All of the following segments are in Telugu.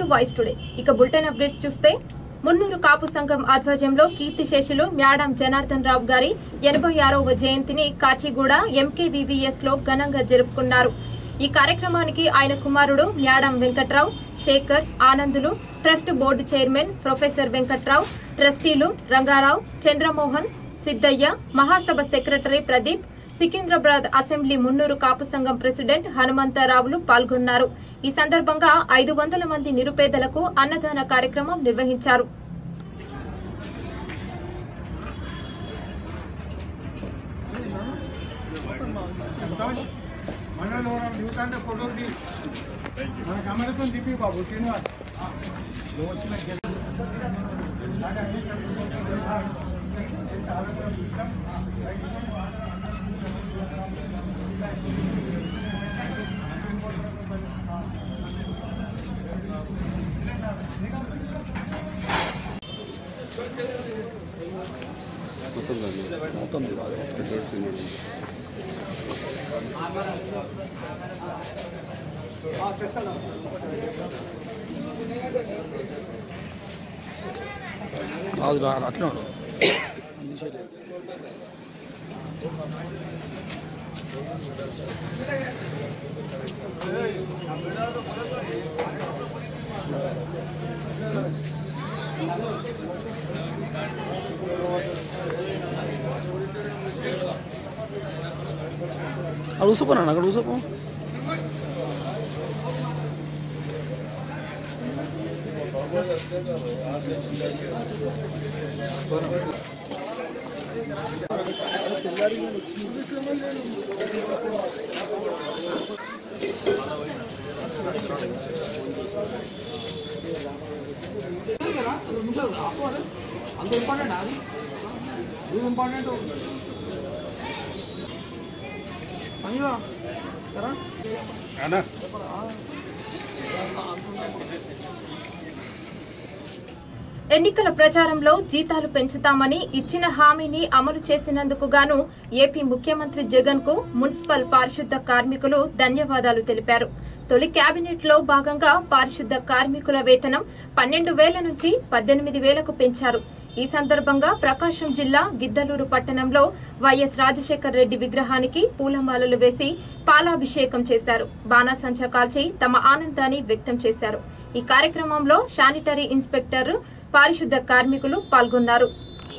వాయిస్ టుడే ఇక బులెటిన్ అప్డేట్స్ చూస్తే మున్నూరు కాపు సంఘం ఆధ్వర్యంలో కీర్తిశేషులు మ్యాడం జనార్దన్ రావు గారి ఎనభై ఆరవ జయంతిని కాచిగూడ ఎంకేవీవీఎస్ లో ఘనంగా జరుపుకున్నారు ఈ కార్యక్రమానికి ఆయన కుమారుడు మ్యాడం వెంకట్రావు శేఖర్ ఆనందులు trust board chairman professor Venkatrao ట్రస్టీలు రంగారావు చంద్రమోహన్ సిద్దయ్య మహాసభ సెక్రటరీ ప్రదీప్ సికింద్రాబాద్ అసెంబ్లీ మున్నూరు కాపు సంఘం ప్రెసిడెంట్ హనుమంతరావులు పాల్గొన్నారు ఈ సందర్భంగా ఐదు వందల మంది నిరుపేదలకు అన్నదాన కార్యక్రమం నిర్వహించారు మనలో న్యూటన్ ఫోటో తీ మన కెమెరాతో తిప్పి బాబు శ్రీనివాస్ నువ్వు వచ్చిన గెస్ట్ అది రా అట్లా ఉండు. అది ఊసిపోనా అక్కడ ఊసిపో అంత ఇంపార్టెంట్ అది ఇది ఇంపార్టెంట్ అయ్యో కదా ఎన్నికల ప్రచారంలో జీతాలు పెంచుతామని ఇచ్చిన హామీని అమలు చేసినందుకు గాను ఏపీ ముఖ్యమంత్రి జగన్ కు మున్సిపల్ పారిశుద్ధ కార్మికులు ధన్యవాదాలు తెలిపారు తొలి కేబినెట్ లో భాగంగా పారిశుద్ధ కార్మికుల వేతనం పన్నెండు వేల నుంచి పద్దెనిమిది వేలకు పెంచారు ఈ సందర్భంగా ప్రకాశం జిల్లా గిద్దలూరు పట్టణంలో వైఎస్ రాజశేఖర్ రెడ్డి విగ్రహానికి పూలమాలలు వేసి పాలాభిషేకం చేశారు బాణాసంచా కాల్చి తమ ఆనందాన్ని వ్యక్తం చేశారు ఈ కార్యక్రమంలో శానిటరీ ఇన్స్పెక్టర్ పారిశుద్ధ కార్మికులు పాల్గొన్నారు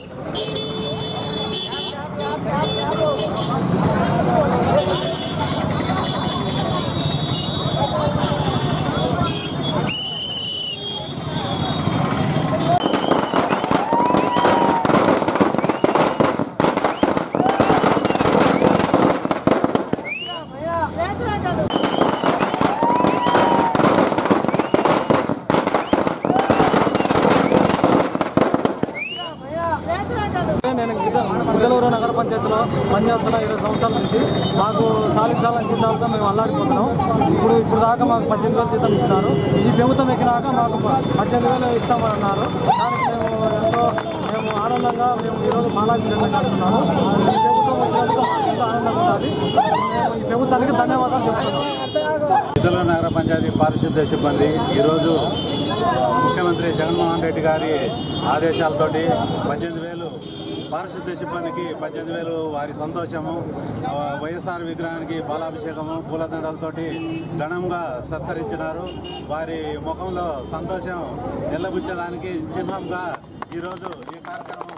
నేను గిద్దలూరు నగర పంచాయతీలో పనిచేస్తున్న ఇరవై సంవత్సరాల నుంచి మాకు సాలిక సాలం జీతాలతో మేము అల్లాడిపోతున్నాం ఇప్పుడు ఇప్పుడు దాకా మాకు పద్దెనిమిది వేలు జీతం ఇచ్చినారు ఈ ప్రభుత్వం ఎక్కినాక మాకు ప- పద్దెనిమిది వేలు ఇస్తామని అన్నారు దానికి మేము ఎంతో మేము ఆనందంగా మేము ఈరోజు మాలాభిషేకం చేస్తున్నాము ఈ ప్రభుత్వం వచ్చినందుకు మాకు ఎంతో ఆనందంగా ఉన్నది మేము ఈ ప్రభుత్వానికి ధన్యవాదాలు చెప్తున్నాం ఇతరుల నగర పంచాయతీ పారిశుద్ధ్య సిబ్బంది ఈరోజు ముఖ్యమంత్రి జగన్మోహన్ రెడ్డి గారి ఆదేశాలతోటి పద్దెనిమిది వేలు పారిశుద్ధ్య సిబ్బందికి పద్దెనిమిది వేలు వారి సంతోషము ఆ, వైఎస్ఆర్ విగ్రహానికి పాలాభిషేకము పూలదండలతోటి ఘనంగా సత్కరించినారు వారి ముఖంలో సంతోషం నిల్లబుచ్చడానికి చిహ్నంగా ఈరోజు ఈ కార్యక్రమం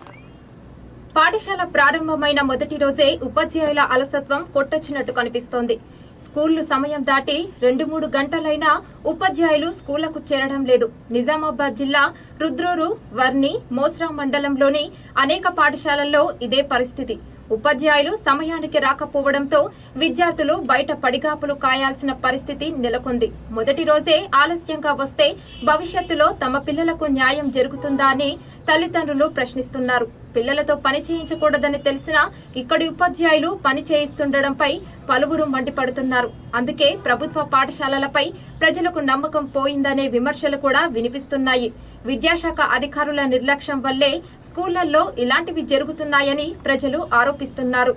పాఠశాల ప్రారంభమైన మొదటి రోజే ఉపాధ్యాయుల అలసత్వం కొట్టొచ్చినట్టు కనిపిస్తోంది స్కూళ్లు సమయం దాటి రెండు మూడు గంటలైనా ఉపాధ్యాయులు స్కూళ్లకు చేరడం లేదు నిజామాబాద్ జిల్లా రుద్రూరు వర్ని మోస్రా మండలంలోని అనేక పాఠశాలల్లో ఇదే పరిస్థితి ఉపాధ్యాయులు సమయానికి రాకపోవడంతో విద్యార్థులు బయట పడిగాపులు కాయాల్సిన పరిస్థితి నెలకొంది మొదటి రోజే ఆలస్యంగా వస్తే భవిష్యత్తులో తమ పిల్లలకు న్యాయం జరుగుతుందా అని తల్లిదండ్రులు ప్రశ్నిస్తున్నారు పిల్లలతో పని చేయించకూడదని తెలిసినా ఇక్కడి ఉపాధ్యాయులు పని చేయిస్తుండడంపై పలువురు మండిపడుతున్నారు అందుకే ప్రభుత్వ పాఠశాలలపై ప్రజలకు నమ్మకం పోయిందనే విమర్శలు కూడా వినిపిస్తున్నాయి విద్యాశాఖ అధికారుల నిర్లక్ష్యం వల్లే స్కూళ్లలో ఇలాంటివి జరుగుతున్నాయని ప్రజలు ఆరోపిస్తున్నారు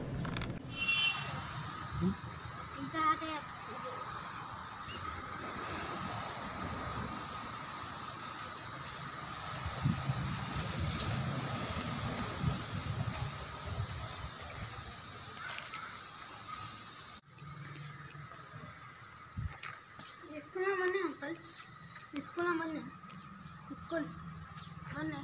स्कूल में नहीं अंकल स्कूल में नहीं स्कूल बने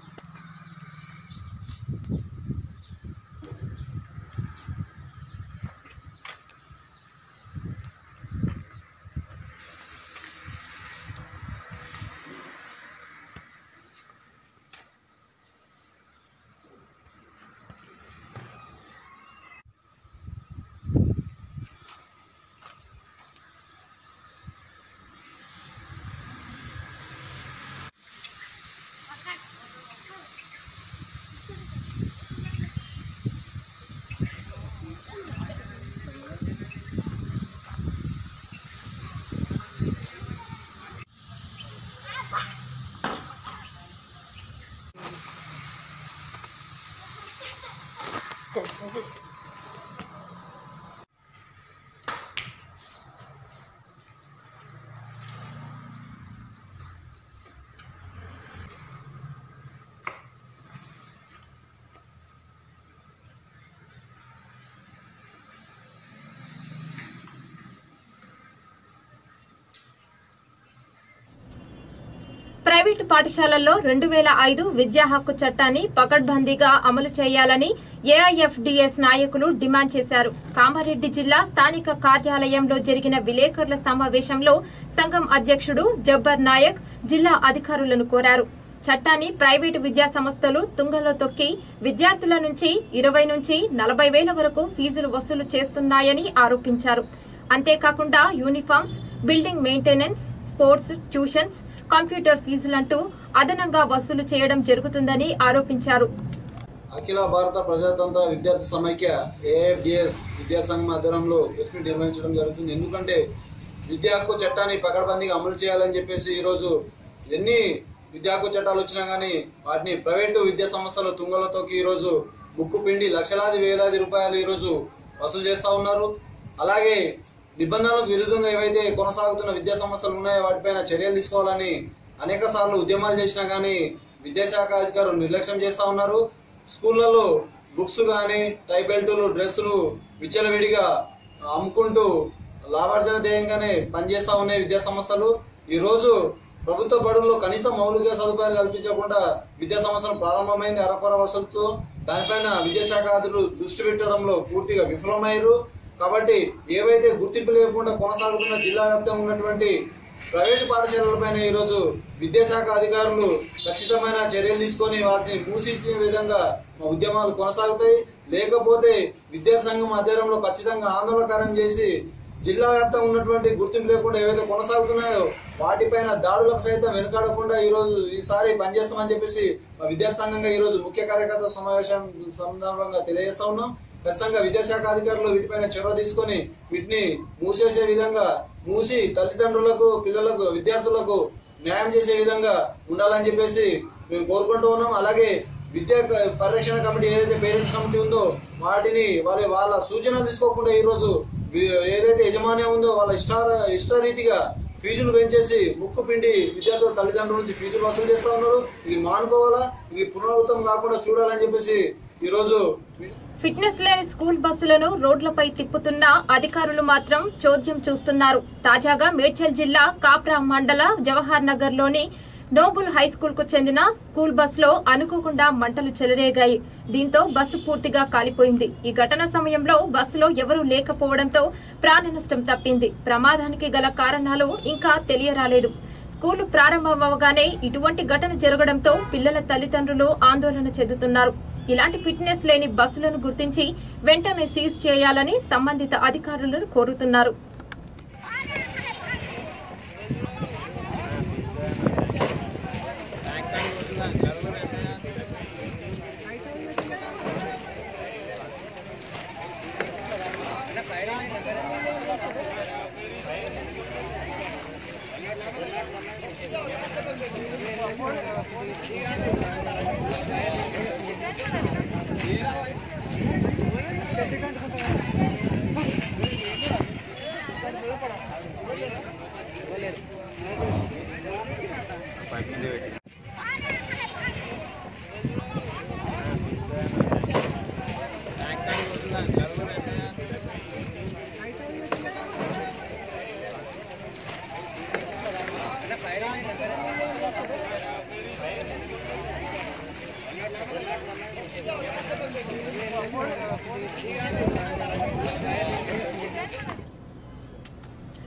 ప్రైవేటు పాఠశాలల్లో రెండు వేల ఐదు విద్యా హక్కు చట్టాన్ని పకడ్బందీగా అమలు చేయాలని ఏఐఎఫ్డిఎస్ నాయకులు డిమాండ్ చేశారు కామారెడ్డి జిల్లా స్థానిక కార్యాలయంలో జరిగిన విలేకరుల సమావేశంలో సంఘం అధ్యక్షుడు జబ్బర్ నాయక్ జిల్లా అధికారులను కోరారు చట్టాన్ని ప్రైవేటు విద్యా సంస్థలు తుంగలో తొక్కి విద్యార్థుల నుంచి ఇరవై నుంచి నలభై వేల వరకు ఫీజులు వసూలు చేస్తున్నాయని ఆరోపించారు అంతేకాకుండా uniforms building maintenance sports tuitions computer ఫీజులంటూ అదనంగా వసూలు చేయడం జరుగుతుందని ఆరోపించారు అఖిల భారత ప్రజాతంత్ర విద్యార్థి సమైక్య ఏఎఫ్డిఎస్ విద్యాసంఘం ఆధ్వర్యంలో ప్రెస్ మీట్ నిర్వహించడం జరుగుతుంది ఎందుకంటే విద్యా హక్కు చట్టాన్ని పకడ్బందీగా అమలు చేయాలని చెప్పేసి ఈరోజు ఎన్ని విద్యా హక్కు చట్టాలు వచ్చినా కానీ వాటిని ప్రైవేటు విద్యా సంస్థలు తుంగలతోకి ఈరోజు ముక్కు పిండి లక్షలాది వేలాది రూపాయలు ఈరోజు వసూలు చేస్తూ ఉన్నారు అలాగే నిబంధనలకు విరుద్ధంగా ఏవైతే కొనసాగుతున్న విద్యా సంస్థలు ఉన్నాయో వాటిపైన చర్యలు తీసుకోవాలని అనేక సార్లు ఉద్యమాలు చేసినా కానీ విద్యాశాఖ అధికారులు నిర్లక్ష్యం చేస్తా ఉన్నారు స్కూళ్ళలో బుక్స్ కానీ టై బెల్టులు డ్రెస్సులు విచ్చలవిడిగా అమ్ముకుంటూ లాభార్జన ధ్యేయంగానే పనిచేస్తా ఉన్నాయి విద్యా సంస్థలు ఈ రోజు ప్రభుత్వ బడుల్లో కనీసం మౌలిక సదుపాయాలు కల్పించకుండా విద్యా సంవత్సరం ప్రారంభమైంది అరకొర వసతులతో దానిపైన విద్యాశాఖ అధికారులు దృష్టి పెట్టడంలో పూర్తిగా విఫలమయ్యారు కాబట్టి ఏవైతే గుర్తింపు లేకుండా కొనసాగుతున్న జిల్లా వ్యాప్తంగా ఉన్నటువంటి ప్రైవేటు పాఠశాలలపైన ఈరోజు విద్యాశాఖ అధికారులు ఖచ్చితమైన చర్యలు తీసుకొని వాటిని మూసేసే విధంగా మా ఉద్యమాలు కొనసాగుతాయి లేకపోతే విద్యార్థి సంఘం ఆధ్వర్యంలో ఖచ్చితంగా ఆందోళనకారం చేసి జిల్లా వ్యాప్తంగా ఉన్నటువంటి గుర్తింపు లేకుండా ఏవైతే కొనసాగుతున్నాయో వాటిపైన దాడులకు సైతం వెనుకాడకుండా ఈ రోజు ఈసారి పనిచేస్తామని చెప్పేసి మా విద్యార్థి సంఘంగా ఈ రోజు ముఖ్య కార్యకర్త సమావేశం సందర్భంగా తెలియజేస్తా ఉన్నాం ఖచ్చితంగా విద్యాశాఖ అధికారులు వీటిపైన చొరవ తీసుకొని వీటిని మూసేసే విధంగా మూసి తల్లిదండ్రులకు పిల్లలకు విద్యార్థులకు న్యాయం చేసే విధంగా ఉండాలని చెప్పేసి మేము కోరుకుంటూ ఉన్నాం అలాగే విద్యా క- పరిరక్షణ కమిటీ ఏదైతే పేరెంట్స్ కమిటీ ఉందో వాటిని వాళ్ళ వాళ్ళ సూచనలు తీసుకోకుండా ఈ రోజు వి- ఏదైతే యజమాన్యం ఉందో వాళ్ళ ఇష్ట ఇష్టరీతిగా ఫీజులు పెంచేసి ముక్కు పిండి విద్యార్థుల తల్లిదండ్రుల నుంచి ఫీజులు వసూలు చేస్తా ఉన్నారు ఇది మానుకోవాలా ఇది పునరావృతం కాకుండా చూడాలని చెప్పేసి ఈ రోజు ఫిట్నెస్ లేని స్కూల్ బస్సులను రోడ్లపై తిప్పుతున్న అధికారులు మాత్రం చోద్యం చూస్తున్నారు తాజాగా మేడ్చల్ జిల్లా కాప్రా మండల జవహర్ నగర్ లోని నోబుల్ హై స్కూల్ కు చెందిన స్కూల్ బస్సులో అనుకోకుండా మంటలు చెలరేగాయి దీంతో బస్సు పూర్తిగా కాలిపోయింది ఈ ఘటన సమయంలో బస్సులో ఎవరూ లేకపోవడంతో ప్రాణ నష్టం తప్పింది ప్రమాదానికి గల కారణాలు ఇంకా తెలియరాలేదు స్కూలు ప్రారంభమవగానే ఇటువంటి ఘటన జరగడంతో పిల్లల తల్లిదండ్రులు ఆందోళన చెందుతున్నారు ఇలాంటి ఫిట్నెస్ లేని బస్సులను గుర్తించి వెంటనే సీజ్ చేయాలని సంబంధిత అధికారులను కోరుతున్నారు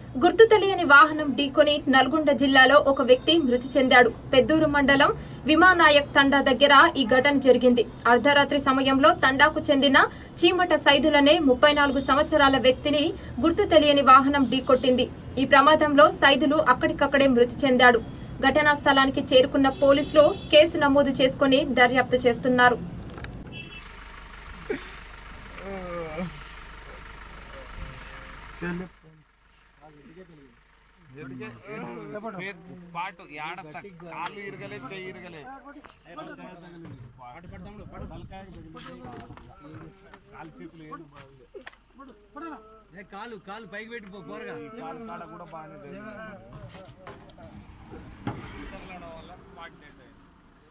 గుర్తు తెలియని వాహనం ఢీకొని నల్గొండ జిల్లాలో ఒక వ్యక్తి మృతి చెందాడు పెద్దూరు మండలం విమానాయక్ తండా దగ్గర ఈ ఘటన జరిగింది అర్ధరాత్రి సమయంలో తండాకు చెందిన చీమట సైదులనే ముప్పై నాలుగు సంవత్సరాల వ్యక్తిని గుర్తు తెలియని వాహనం ఢీకొట్టింది ఈ ప్రమాదంలో సైదులు అక్కడికక్కడే మృతి చెందాడు ఘటనా స్థలానికి చేరుకున్న పోలీసులు కేసు నమోదు చేసుకుని దర్యాప్తు చేస్తున్నారు పాటు యాడ కాళ్ళు ఇరగలే చెయ్యి ఇరగలే కాలు కాలు పైకి పెట్టి పో పోరగా కాలు కాడ కూడా బాగానే జరిగింది. తగలడం వల్ల స్పాట్ డెడ్ అయింది.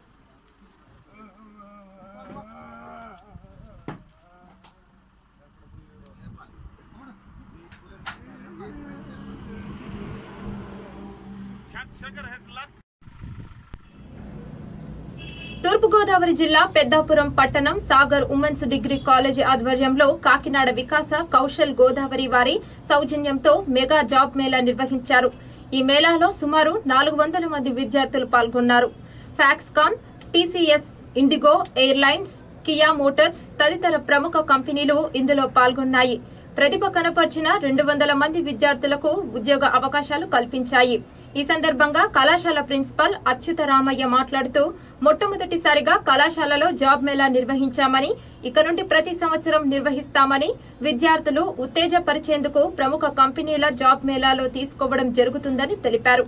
తూర్పుగోదావరి జిల్లా పెద్దాపురం పట్టణం సాగర్ ఉమెన్స్ డిగ్రీ కాలేజీ ఆధ్వర్యంలో కాకినాడ వికాస కౌశల్ గోదావరి వారి సౌజన్యంతో మెగా జాబ్ మేళా నిర్వహించారు ఈ మేళాలో సుమారు నాలుగు వందల మంది విద్యార్థులు పాల్గొన్నారు Foxconn TCS IndiGo airlines Kia Motors తదితర ప్రముఖ కంపెనీలు ఇందులో పాల్గొన్నాయి ప్రతిభ కనపర్చిన రెండు వందల మంది విద్యార్థులకు ఉద్యోగ అవకాశాలు కల్పించాయి ఈ సందర్భంగా కళాశాల ప్రిన్సిపల్ అచ్యుతరామయ్య మాట్లాడుతూ మొట్టమొదటిసారిగా కళాశాలలో జాబ్ మేళా నిర్వహించామని ఇక నుండి ప్రతి సంవత్సరం నిర్వహిస్తామని విద్యార్థులు ఉత్తేజపరిచేందుకు ప్రముఖ కంపెనీల జాబ్ మేళాలో తీసుకోవడం జరుగుతుందని తెలిపారు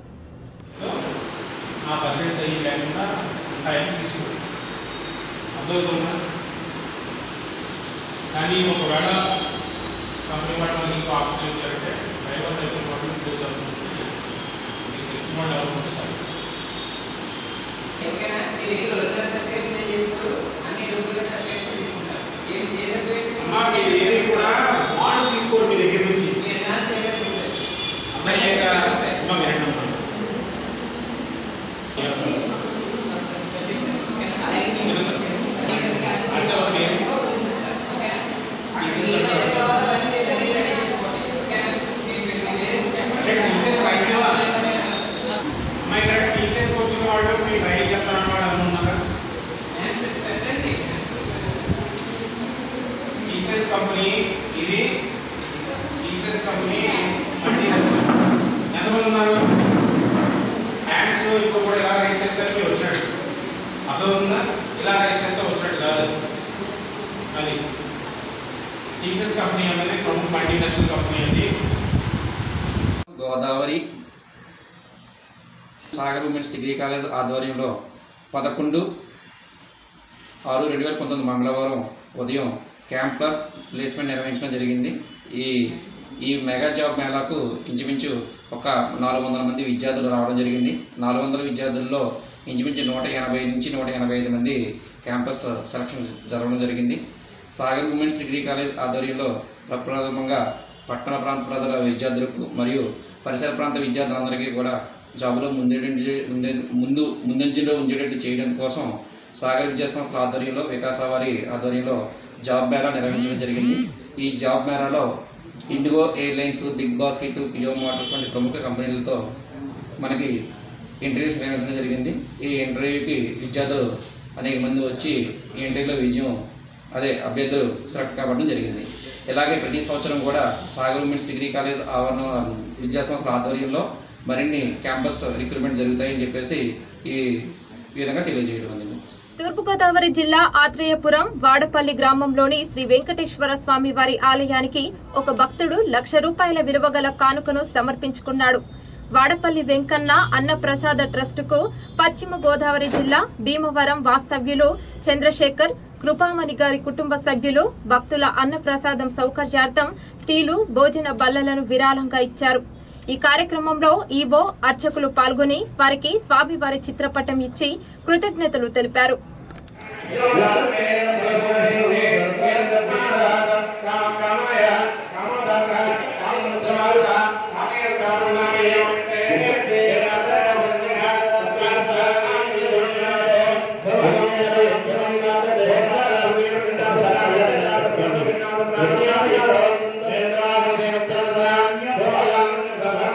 ఆ పర్మిట్స్ అయ్యి లేకుండా టైం తీసుకోండి అర్థమవుతుందా కానీ ఒకవేళ కంపెనీ వాళ్ళు మనకి ఇంకో ఆప్షన్ ఇచ్చారంటే డ్రైవర్ సైకిల్ వాళ్ళు క్లోజ్ అవుతుంది మీకు తెలిసిన వాళ్ళు ఎవరు ఉంటే చాలు అమ్మా మీరు ఏది కూడా మోడల్ తీసుకోరు మీ దగ్గర నుంచి అమ్మాయి ఏక అమ్మ వినండి అమ్మా వచ్చిన వాళ్ళు మీ ట్రై చేస్తారన్న వాళ్ళు ఎవరు ఉన్నారా టీసీఎస్ కంపెనీ ఇది టీసీఎస్ కంపెనీ మల్టీ ఎంతమంది ఉన్నారు హ్యాండ్స్ ఇప్పుడు కూడా ఇలా రైస్ చేస్తారు మీరు వచ్చినట్టు అర్థమవుతుందా ఇలా రైస్ చేస్తే వచ్చినట్టు కాదు అది టీసీఎస్ కంపెనీ అనేది ప్రముఖ మల్టీనేషనల్ కంపెనీ అది Godavari Sagar women's degree college ఆధ్వర్యంలో పదకొండు ఆరు రెండు వేల పంతొమ్మిది మంగళవారం ఉదయం క్యాంపస్ ప్లేస్మెంట్ నిర్వహించడం జరిగింది ఈ ఈ మెగా జాబ్ మేళాకు ఇంచుమించు ఒక నాలుగు వందల మంది విద్యార్థులు రావడం జరిగింది నాలుగు వందల విద్యార్థుల్లో ఇంచుమించు నూట ఎనభై నుంచి నూట ఎనభై ఐదు మంది క్యాంపస్ సెలక్షన్ జరగడం జరిగింది సాగర్ ఉమెన్స్ డిగ్రీ కాలేజ్ ఆధ్వర్యంలో ప్రప్రథమంగా పట్టణ ప్రాంత ప్రజల విద్యార్థులకు మరియు పరిసర ప్రాంత విద్యార్థులందరికీ కూడా జాబులో ముందేటట్టు ముందే ముందు ముందంజలో ఉంచేటట్టు చేయడం కోసం సాగర్ విద్యా సంస్థల ఆధ్వర్యంలో వికాస వారి ఆధ్వర్యంలో జాబ్ మేళా నిర్వహించడం జరిగింది ఈ జాబ్ మేళాలో ఇండిగో ఎయిర్లైన్స్ బిగ్ బాస్కెట్ పియో మోటార్స్ వంటి ప్రముఖ కంపెనీలతో మనకి ఇంటర్వ్యూస్ నిర్వహించడం జరిగింది ఈ ఇంటర్వ్యూకి విద్యార్థులు అనేక మంది వచ్చి ఈ ఇంటర్వ్యూలో విజయం అదే అభ్యర్థులు సెలెక్ట్ కావడం జరిగింది ఇలాగే ప్రతి సంవత్సరం కూడా సాగర్ ఉమెన్స్ డిగ్రీ కాలేజ్ ఆవరణ విద్యా సంస్థల ఆధ్వర్యంలో మరిన్ని క్యాంపస్ రిక్రూట్మెంట్ జరుగుతాయని చెప్పేసి ఈ విధంగా తెలియజేయడం అనేది తూర్పుగోదావరి జిల్లా ఆత్రేయపురం వాడపల్లి గ్రామంలోని శ్రీ వెంకటేశ్వర స్వామి వారి ఆలయానికి ఒక భక్తుడు లక్ష రూపాయల విలువ గల కానుకను సమర్పించుకున్నాడు వాడపల్లి వెంకన్న అన్నప్రసాద ట్రస్టుకు పశ్చిమ గోదావరి జిల్లా భీమవరం వాస్తవ్యులు చంద్రశేఖర్ కృపామణి గారి కుటుంబ సభ్యులు భక్తుల అన్నప్రసాదం సౌకర్యార్థం స్టీలు భోజన బల్లలను విరాళంగా ఇచ్చారు ఈ కార్యక్రమంలో ఈవో అర్చకులు పాల్గొని వారికి స్వామివారి చిత్రపటం ఇచ్చి కృతజ్ఞతలు తెలిపారు Thank you.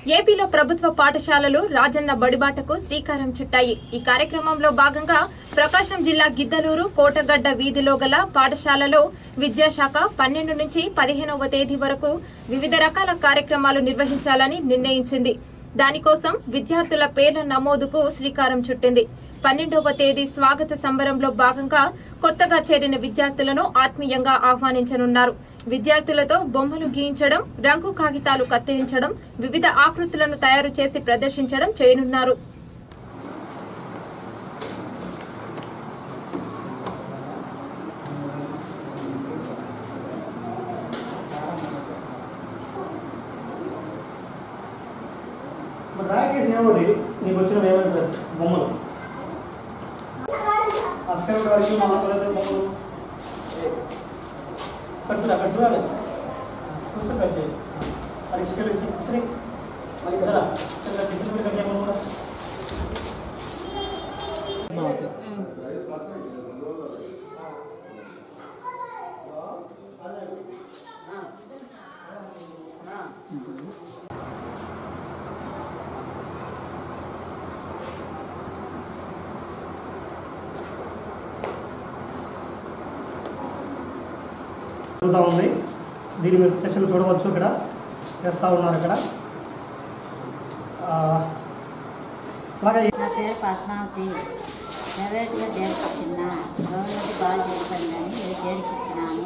ఏపీలో ప్రభుత్వ పాఠశాలలు రాజన్న బడిబాటకు శ్రీకారం చుట్టాయి ఈ కార్యక్రమంలో భాగంగా ప్రకాశం జిల్లా గిద్దలూరు కోటగడ్డ వీధిలో గల పాఠశాలలో విద్యాశాఖ పన్నెండు నుంచి పదిహేనవ తేదీ వరకు వివిధ రకాల కార్యక్రమాలు నిర్వహించాలని నిర్ణయించింది దానికోసం విద్యార్థుల పేర్ల నమోదుకు శ్రీకారం చుట్టింది పన్నెండవ తేదీ స్వాగత సంబరంలో భాగంగా కొత్తగా చేరిన విద్యార్థులను ఆత్మీయంగా ఆహ్వానించనున్నారు విద్యార్థులతో బొమ్మలు గీయించడం రంగు కాగితాలు కత్తిరించడం వివిధ ఆకృతులను తయారు చేసి ప్రదర్శించడం చేయనున్నారు మరి రాకేష్ ఏమోటి నీకు వచ్చిన ఏమైనా సార్ బొమ్మలు అస్కర్ గారికి మా పిల్లల బొమ్మలు అక్కడ చూడు అక్కడ చూడాలి చూస్తే కట్ చేయి అది ఇసుకెళ్ళి వచ్చి సరే మరి కదా ఇక్కడ టిఫిన్ కట్ చేయమని కూడా జరుగుతూ ఉంది దీన్ని మీరు ప్రత్యక్షంగా చూడవచ్చు ఇక్కడ చేస్తూ ఉన్నారు ఇక్కడ ఆ, అలాగే నా పేరు పద్మావతి ప్రైవేట్గా చేర్పించిన గవర్నమెంట్ బాగా చేస్తుందని చేర్పించినాను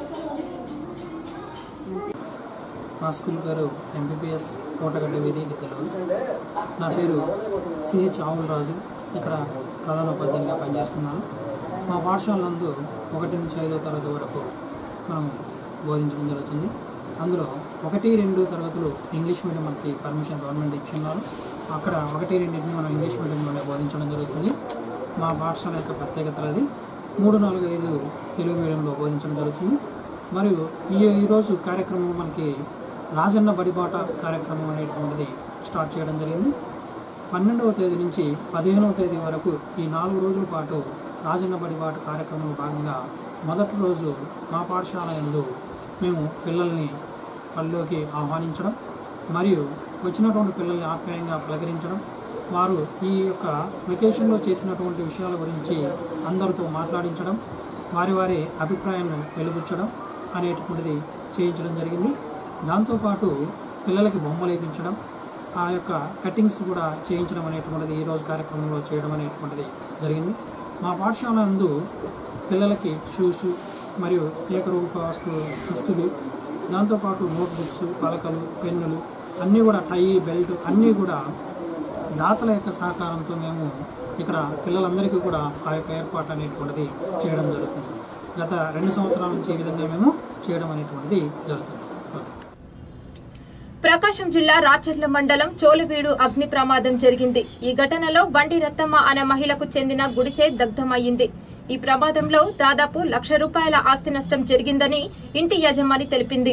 మా స్కూల్ పేరు ఎంబీబీఎస్ కోటగడ్డ వీధి గిద్దలు నా పేరు సిహెచ్ ఆవుల రాజు ఇక్కడ ప్రధాన ఉపాధ్యాయునిగా పనిచేస్తున్నాను మా పాఠశాల నందు ఒకటి నుంచి ఐదో తరగతి వరకు మనం బోధించడం జరుగుతుంది అందులో ఒకటి రెండు తరగతులు ఇంగ్లీష్ మీడియం మనకి పర్మిషన్ గవర్నమెంట్ ఇచ్చున్నారు అక్కడ ఒకటి రెండింటిని మనం ఇంగ్లీష్ మీడియంలోనే బోధించడం జరుగుతుంది మా పాఠశాల యొక్క ప్రత్యేకత అది మూడు నాలుగు ఐదు తెలుగు మీడియంలో బోధించడం జరుగుతుంది మరియు ఈ ఈరోజు కార్యక్రమం మనకి రాజన్న బడిబాట కార్యక్రమం అనేటువంటిది స్టార్ట్ చేయడం జరిగింది పన్నెండవ తేదీ నుంచి పదిహేనవ తేదీ వరకు ఈ నాలుగు రోజుల పాటు రాజన్న బడిబాట కార్యక్రమంలో భాగంగా మొదటి రోజు మా పాఠశాల యందు మేము పిల్లల్ని పనిలోకి ఆహ్వానించడం మరియు వచ్చినటువంటి పిల్లల్ని ఆప్యాయంగా పలకరించడం వారు ఈ యొక్క వెకేషన్లో చేసినటువంటి విషయాల గురించి అందరితో మాట్లాడించడం వారి వారి అభిప్రాయాలను వెలుగుచ్చడం అనేటువంటిది చేయించడం జరిగింది దాంతోపాటు పిల్లలకి బొమ్మలు వేయించడం ఆ యొక్క కటింగ్స్ కూడా చేయించడం అనేటువంటిది ఈరోజు కార్యక్రమంలో చేయడం అనేటువంటిది జరిగింది మా పాఠశాల నందు పిల్లలకి షూస్ మరియు ఏకరూప వస్తు దుస్తులు దాంతోపాటు నోట్బుక్స్ పలకలు పెన్నులు అన్నీ కూడా టై బెల్ట్ అన్నీ కూడా దాతల యొక్క సహకారంతో మేము ఇక్కడ పిల్లలందరికీ కూడా ఆ యొక్క ఏర్పాటు అనేటువంటిది చేయడం జరుగుతుంది గత రెండు సంవత్సరాల నుంచి ఈ విధంగా మేము చేయడం అనేటువంటిది జరుగుతుంది ఓకే ప్రకాశం జిల్లా రాచర్ల మండలం చోలవీడు అగ్ని ప్రమాదం జరిగింది ఈ ఘటనలో బండి రత్తమ్మ అనే మహిళకు చెందిన గుడిసె దగ్ధమయ్యింది ఈ ప్రమాదంలో దాదాపు లక్ష రూపాయల ఆస్తి నష్టం జరిగిందని ఇంటి యజమాని తెలిపింది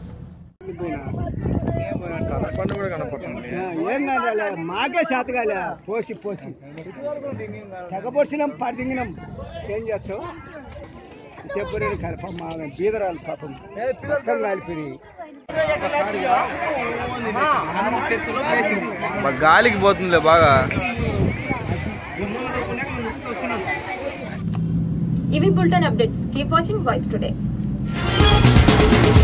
ఏం కాదా మాకే చేతగాలే పోసి పోసి తెగపొడిచినాం పడిదింగినాం ఏం చేస్తావు చెప్పలేని కలపం మా బీదరాలు పాపం మొత్తం కాలిపోయి గాలికి పోతుందిలే బాగా ఇవి bulletin updates keep watching voice today